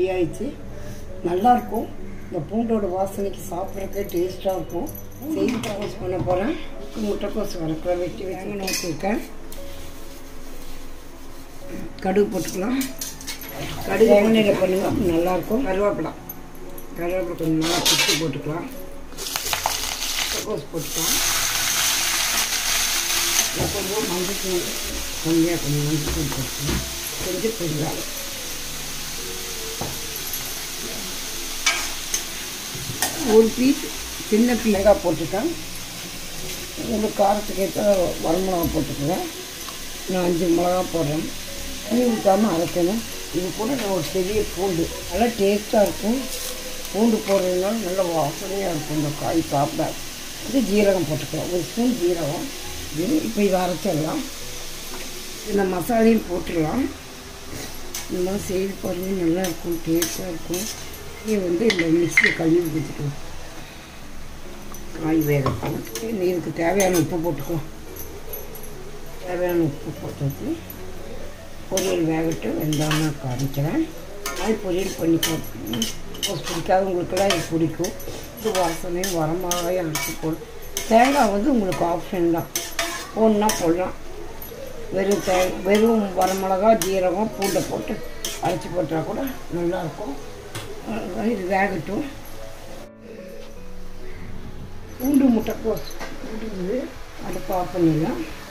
ready ஆயிடுச்சு நல்லாயிருக்கும் இந்த பூண்டோட வாசனைக்கு சாப்பிட்றதுக்கே டேஸ்ட்டாக இருக்கும் செய்தி முட்டைக்கோஸ் பண்ண போகிறேன் முட்டைக்கோஸ் வறுக்கிற வெட்டி வச்சு ஊற்றிருக்கேன் கடுகு போட்டுக்கலாம் கடுகு எண்ணெயில் பண்ணுங்க அப்ப நல்லாயிருக்கும் கருவேப்பிலை கருவேப்பிலை கொஞ்சம் நல்லா பிச்சு போட்டுக்கலாம் முட்டைக்கோஸ் போட்டுக்கலாம் அப்புறம் கொஞ்சம் மஞ்சள் தூள் கம்மியாக கொஞ்சம் மஞ்சள் தூள் போட்டுக்கலாம் கொஞ்சம் பெருங்காயம் ஒரு பீஸ் சின்ன மிளகாய் போட்டுட்டேன் உங்களுக்கு காரத்துக்கு ஏற்ற வரமிளகா போட்டுக்குவேன் நான் அஞ்சு மிளகா போடுறேன் தண்ணி ஊற்றாமல் அரைக்கணும் இது கூட நான் ஒரு பெரிய பூண்டு நல்லா டேஸ்ட்டாக இருக்கும் பூண்டு போடுறதுனால நல்ல வாசனையாக இருக்கும் இந்த காய் சாப்பிட இது ஜீரகம் போட்டுக்கலாம் ஒரு ஸ்பூன் ஜீரகம் இது இப்போ இதை அரைச்சிடலாம் இந்த மசாலையும் போட்டுடலாம் இந்த மாதிரி செய்து பாருங்க நல்லா இருக்கும் டேஸ்ட்டாக இருக்கும் இது வந்து இந்த மிக்ஸியில் கழுவி வச்சுக்கலாம் காய் வேக போட்டு இதுக்கு தேவையான உப்பு போட்டுக்கலாம் தேவையான உப்பு போட்டு பொரியல் வேகட்டு வெந்தாமல் காமிக்கிறேன் காய் பொரியல் பண்ணி போட்டு பிடிக்காதவங்களுக்கெல்லாம் இது பிடிக்கும் இது வாசனையும் வரமாகவே அரைச்சி போடும் தேங்காய் வந்து உங்களுக்கு ஆப்ஷன் தான் ஒன்றா போடலாம் வெறும் தே வெறும் வரமிளகா ஜீரகம் பூண்டை போட்டு அரைச்சி போட்டால் கூட நல்லாயிருக்கும் அஹ் இது வேகட்டும் பூண்டு முட்டைக்கோஸ் பூண்டு அடுப்பு ஆஃப் பண்ணிடலாம்